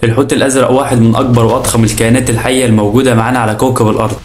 الحوت الازرق واحد من اكبر واضخم الكائنات الحيه الموجوده معانا على كوكب الارض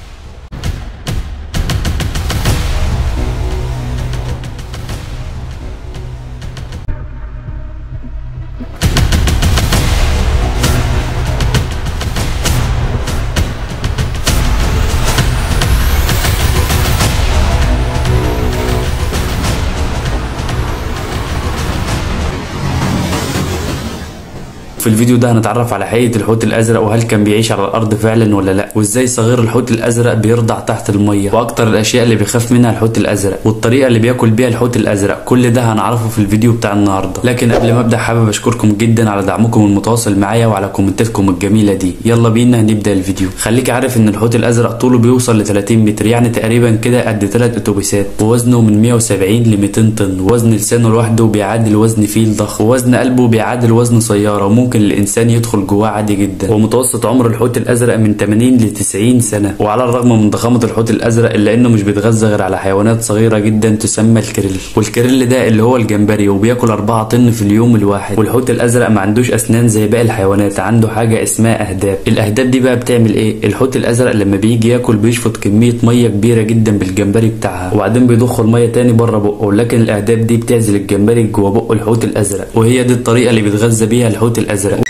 في الفيديو ده هنتعرف على حقيقة الحوت الأزرق وهل كان بيعيش على الأرض فعلا ولا لا وإزاي صغير الحوت الأزرق بيرضع تحت المية وأكتر الأشياء اللي بيخاف منها الحوت الأزرق والطريقة اللي بياكل بيها الحوت الأزرق كل ده هنعرفه في الفيديو بتاع النهاردة لكن قبل ما أبدأ حابب أشكركم جدا على دعمكم المتواصل معايا وعلى كومنتاتكم الجميلة دي يلا بينا نبدأ الفيديو خليك عارف إن الحوت الأزرق طوله بيوصل ل 30 متر يعني تقريبا كده قد 3 أتوبيسات ووزنه من 170 ل 200 طن وزن لسانه لوحده بيعادل وزن فيل ضخم ووزن قلبه بيعادل وزن سيارة وممكن الإنسان يدخل يدخل جواه عادي جدا ومتوسط عمر الحوت الازرق من 80 ل 90 سنه وعلى الرغم من ضخامه الحوت الازرق الا انه مش بيتغذى غير على حيوانات صغيره جدا تسمى الكريل والكريل ده اللي هو الجمبري وبياكل 4 طن في اليوم الواحد والحوت الازرق ما عندوش اسنان زي باقي الحيوانات عنده حاجه اسمها اهداب الاهداب دي بقى بتعمل ايه الحوت الازرق لما بيجي ياكل بيشفط كميه ميه كبيره جدا بالجمبري بتاعها وبعدين بيضخ الميه تاني بره بقه لكن الاهداب دي بتعزل الجمبري جوه بق الحوت الازرق وهي دي الطريقه اللي بيتغذى بيها الحوت الازرق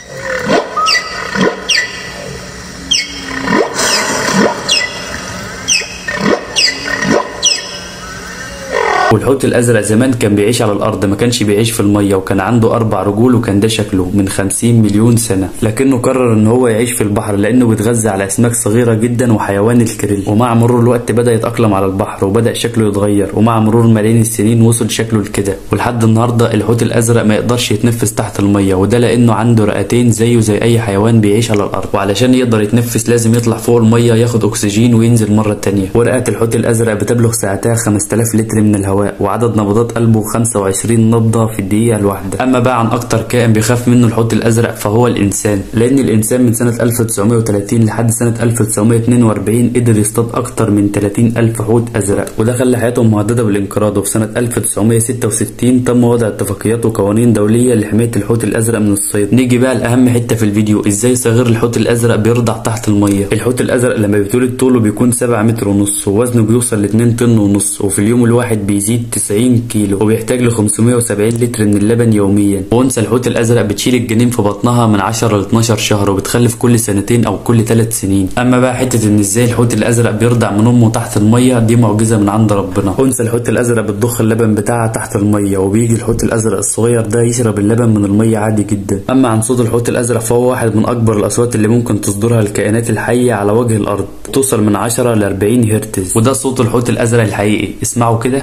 والحوت الازرق زمان كان بيعيش على الارض ما كانش بيعيش في الميه وكان عنده اربع رجول وكان ده شكله من 50 مليون سنه لكنه قرر ان هو يعيش في البحر لانه بيتغذى على اسماك صغيره جدا وحيوان الكريل ومع مرور الوقت بدا يتاقلم على البحر وبدا شكله يتغير ومع مرور ملايين السنين وصل شكله لكده ولحد النهارده الحوت الازرق ما يقدرش يتنفس تحت الميه وده لانه عنده رئتين زيه زي اي حيوان بيعيش على الارض وعلشان يقدر يتنفس لازم يطلع فوق الميه ياخد اكسجين وينزل مره تانية ورئه الحوت الازرق بتبلغ ساعتها 5000 لتر من الهواء الهواء وعدد نبضات قلبه 25 نبضة في الدقيقة الواحدة أما بقى عن أكتر كائن بيخاف منه الحوت الأزرق فهو الإنسان لأن الإنسان من سنة 1930 لحد سنة 1942 قدر يصطاد أكتر من 30 ألف حوت أزرق وده خلى حياتهم مهددة بالانقراض وفي سنة 1966 تم وضع اتفاقيات وقوانين دولية لحماية الحوت الأزرق من الصيد نيجي بقى لأهم حتة في الفيديو إزاي صغير الحوت الأزرق بيرضع تحت المية الحوت الأزرق لما بيتولد طوله بيكون 7 متر ونص ووزنه بيوصل ل 2 طن ونص وفي اليوم الواحد بيزيد بيزيد 90 كيلو وبيحتاج ل 570 لتر من اللبن يوميا وانثى الحوت الازرق بتشيل الجنين في بطنها من 10 ل 12 شهر وبتخلف كل سنتين او كل 3 سنين اما بقى حته ان ازاي الحوت الازرق بيرضع من امه تحت الميه دي معجزه من عند ربنا انثى الحوت الازرق بتضخ اللبن بتاعها تحت الميه وبيجي الحوت الازرق الصغير ده يشرب اللبن من الميه عادي جدا اما عن صوت الحوت الازرق فهو واحد من اكبر الاصوات اللي ممكن تصدرها الكائنات الحيه على وجه الارض توصل من 10 ل 40 هرتز وده صوت الحوت الازرق الحقيقي اسمعوا كده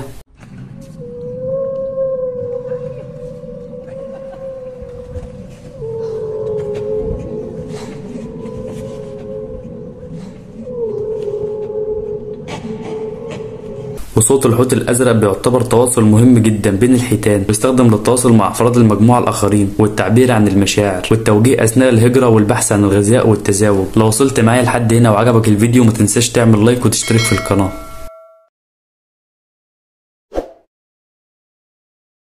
وصوت الحوت الازرق بيعتبر تواصل مهم جدا بين الحيتان بيستخدم للتواصل مع افراد المجموعه الاخرين والتعبير عن المشاعر والتوجيه اثناء الهجره والبحث عن الغذاء والتزاوج لو وصلت معايا لحد هنا وعجبك الفيديو ما تنساش تعمل لايك وتشترك في القناه